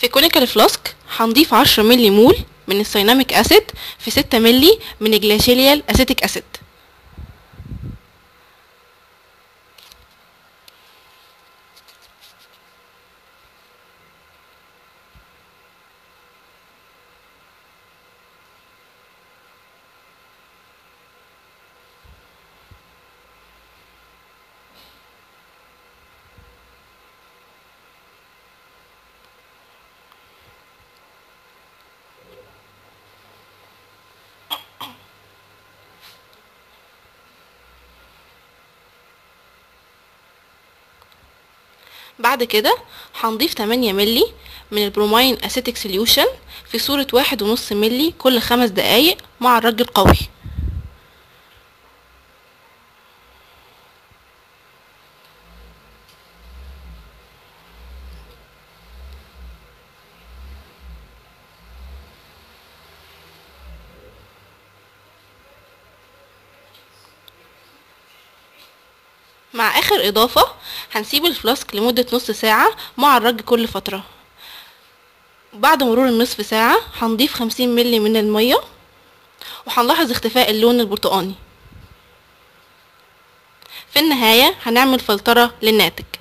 في كونيكال فلاسك هنضيف عشرة ملي مول من السيناميك اسيد في ستة ملي من الجلاشيليال اسيتيك اسيد بعد كده هنضيف 8 ملي من البرومين اسيتيك سوليوشن في صورة واحد ونص ملي كل خمس دقايق مع الرج القوي مع اخر اضافة هنسيب الفلاسك لمدة نص ساعة مع الرج كل فترة بعد مرور النصف ساعة هنضيف خمسين ملي من المية وهنلاحظ اختفاء اللون البرتقاني في النهاية هنعمل فلترة للناتج